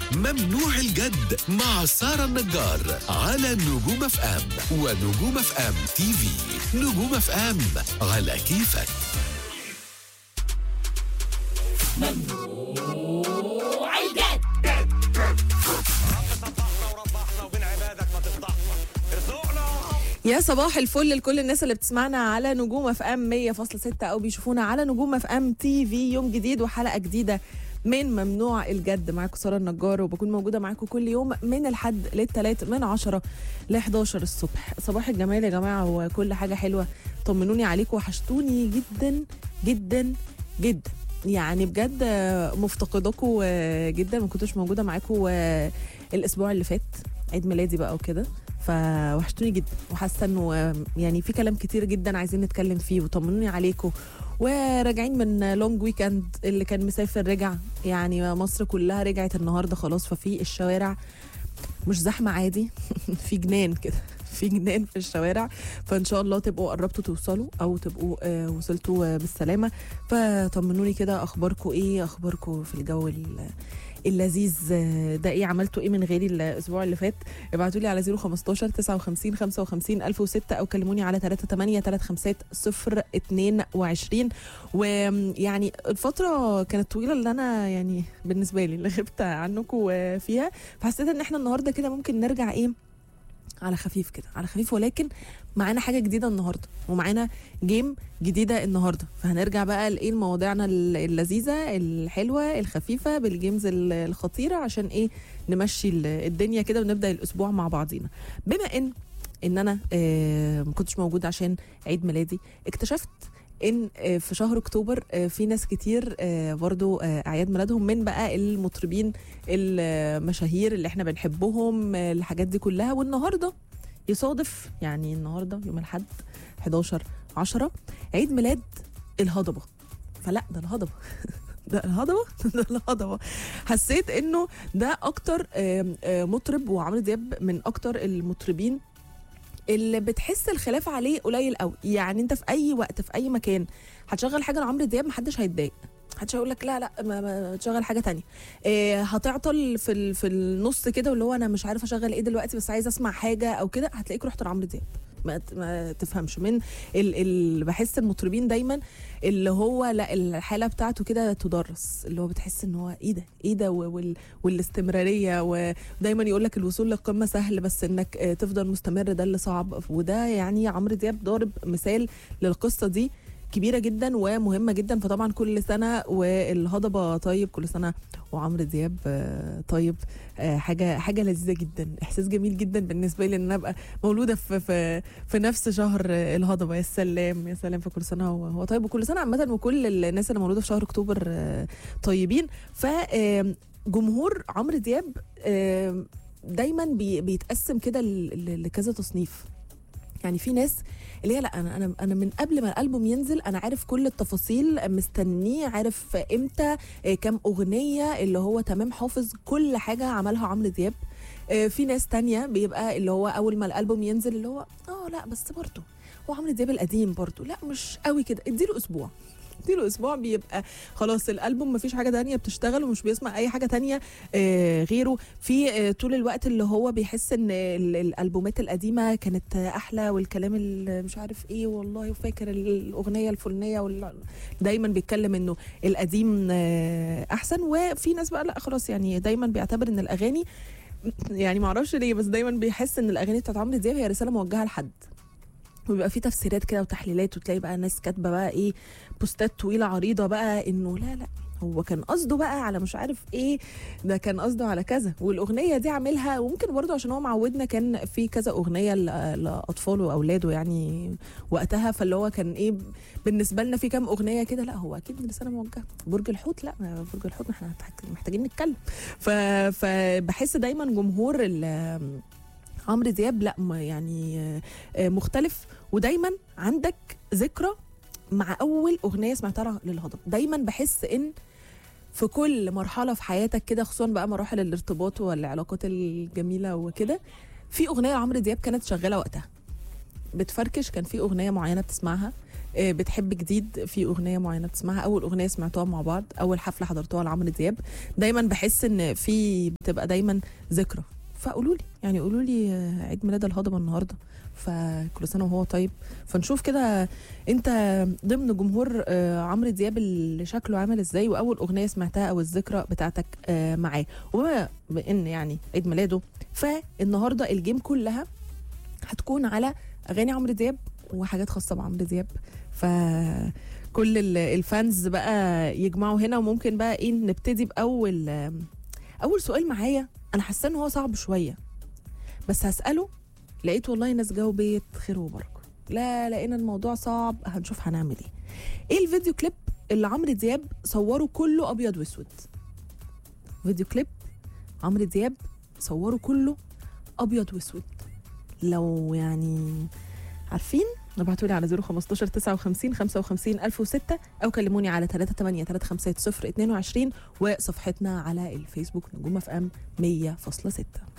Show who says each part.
Speaker 1: ممنوع الجد مع سارة النجار على نجوم اف ام ونجوم اف ام تي في نجوم اف ام على كيفك
Speaker 2: يا صباح الفل لكل الناس اللي بتسمعنا على نجوم اف ام 100.6 او بيشوفونا على نجوم اف ام تي في يوم جديد وحلقه جديده من ممنوع الجد معاكم ساره النجار وبكون موجوده معاكم كل يوم من الحد للثلاث من 10 ل 11 الصبح صباح الجمال يا جماعه وكل حاجه حلوه طمنوني عليكم وحشتوني جدا جدا جدا يعني بجد مفتقداكم جدا ما كنتش موجوده معاكم الاسبوع اللي فات عيد ميلادي بقى وكده فوحشتوني جدا وحاسه انه يعني في كلام كتير جدا عايزين نتكلم فيه وطمنوني عليكم وراجعين من لونج ويكند اللي كان مسافر رجع يعني مصر كلها رجعت النهارده خلاص ففي الشوارع مش زحمه عادي في جنان كده في جنان في الشوارع فان شاء الله تبقوا قربتوا توصلوا او تبقوا آه وصلتوا آه بالسلامه فطمنوني كده اخباركم ايه اخباركم في الجو اللذيذ ده ايه عملتوا ايه من غيري الاسبوع اللي فات ابعتوا لي على 015 59 55 1006 او كلموني على 38 35 022 ويعني الفتره كانت طويله اللي انا يعني بالنسبه لي اللي غبت عنكم فيها فحسيت ان احنا النهارده كده ممكن نرجع ايه على خفيف كده على خفيف ولكن معانا حاجه جديده النهارده ومعانا جيم جديده النهارده فهنرجع بقى لايه مواضيعنا اللذيذه الحلوه الخفيفه بالجيمز الخطيره عشان ايه نمشي الدنيا كده ونبدا الاسبوع مع بعضينا بما ان ان انا آه ما كنتش موجوده عشان عيد ميلادي اكتشفت ان في شهر اكتوبر في ناس كتير برضو اعياد ميلادهم من بقى المطربين المشاهير اللي احنا بنحبهم الحاجات دي كلها والنهارده يصادف يعني النهارده يوم الاحد 11 10 عيد ميلاد الهضبه فلا ده الهضبه ده الهضبه ده الهضبه حسيت انه ده اكتر مطرب وعمرو دياب من اكتر المطربين اللي بتحس الخلاف عليه قليل قوي يعني انت في اي وقت في اي مكان هتشغل حاجه لعمرو دياب محدش هيتضايق محدش هيقول لك لا لا ما, ما تشغل حاجه تانية إيه هتعطل في ال... في النص كده واللي هو انا مش عارفه اشغل ايه دلوقتي بس عايزه اسمع حاجه او كده هتلاقيك رحت لعمرو دياب ما, ما تفهمش من ال... ال... بحس المطربين دايما اللي هو لا الحاله بتاعته كده تدرس اللي هو بتحس ان هو ايه ده ايه ده وال... والاستمراريه ودايما يقول لك الوصول للقمه سهل بس انك تفضل مستمر ده اللي صعب وده يعني عمرو دياب ضارب مثال للقصه دي كبيرة جدا ومهمة جدا فطبعا كل سنة والهضبة طيب كل سنة وعمرو دياب طيب حاجة حاجة لذيذة جدا إحساس جميل جدا بالنسبة لي إن أنا أبقى مولودة في في, في نفس شهر الهضبة يا سلام يا سلام فكل سنة هو, هو طيب وكل سنة عامة وكل الناس اللي مولودة في شهر أكتوبر طيبين ف جمهور عمرو دياب دايما بيتقسم كده لكذا تصنيف يعني في ناس اللي هي لا انا انا انا من قبل ما الالبوم ينزل انا عارف كل التفاصيل مستنيه عارف امتى كام اغنيه اللي هو تمام حافظ كل حاجه عملها عمرو دياب في ناس تانية بيبقى اللي هو اول ما الالبوم ينزل اللي هو اه لا بس برضه هو عمرو دياب القديم برضه لا مش قوي كده اديله اسبوع اديله اسبوع بيبقى خلاص الالبوم مفيش حاجه تانية بتشتغل ومش بيسمع اي حاجه تانية آه غيره في آه طول الوقت اللي هو بيحس ان الالبومات القديمه كانت احلى والكلام اللي مش عارف ايه والله وفاكر الاغنيه الفلانيه دايما بيتكلم انه القديم آه احسن وفي ناس بقى لا خلاص يعني دايما بيعتبر ان الاغاني يعني معرفش ليه بس دايما بيحس ان الاغاني بتاعت عمرو دياب هي رساله موجهه لحد وبيبقى في تفسيرات كده وتحليلات وتلاقي بقى ناس كاتبه بقى ايه بوستات طويله عريضه بقى انه لا لا هو كان قصده بقى على مش عارف ايه ده كان قصده على كذا والاغنيه دي عاملها وممكن برضه عشان هو معودنا كان في كذا اغنيه لاطفاله واولاده يعني وقتها فاللي هو كان ايه بالنسبه لنا في كام اغنيه كده لا هو اكيد رساله موجهه برج الحوت لا برج الحوت احنا محتاجين نتكلم فبحس دايما جمهور عمرو دياب لا يعني مختلف ودايما عندك ذكرى مع اول اغنيه سمعتها للهضبه دايما بحس ان في كل مرحله في حياتك كده خصوصا بقى مراحل الارتباط والعلاقات الجميله وكده في اغنيه لعمرو دياب كانت شغاله وقتها بتفركش كان في اغنيه معينه بتسمعها آه، بتحب جديد في اغنيه معينه بتسمعها اول اغنيه سمعتوها مع بعض اول حفله حضرتوها لعمرو دياب دايما بحس ان في بتبقى دايما ذكرى فقولوا لي يعني قولوا لي آه، عيد ميلاد الهضبه النهارده فكل سنه وهو طيب فنشوف كده انت ضمن جمهور آه، عمرو دياب اللي شكله عامل ازاي واول اغنيه سمعتها او الذكرى بتاعتك آه، معاه وبما ان يعني عيد ميلاده فالنهارده الجيم كلها هتكون على اغاني عمرو دياب وحاجات خاصه بعمرو دياب ف كل ال- الفانز بقى يجمعوا هنا وممكن بقى ايه نبتدي باول اول سؤال معايا انا حاسه ان هو صعب شويه بس هساله لقيت والله ناس جاوبت خير وبركه لا لقينا الموضوع صعب هنشوف هنعمل ايه ايه الفيديو كليب اللي عمرو دياب صوره كله ابيض واسود فيديو كليب عمرو دياب صوره كله ابيض واسود لو يعني عارفين ابعتوا لي على 015 59 55 1006 او كلموني على 38 350 22 وصفحتنا على الفيسبوك نجوم اف ام 100.6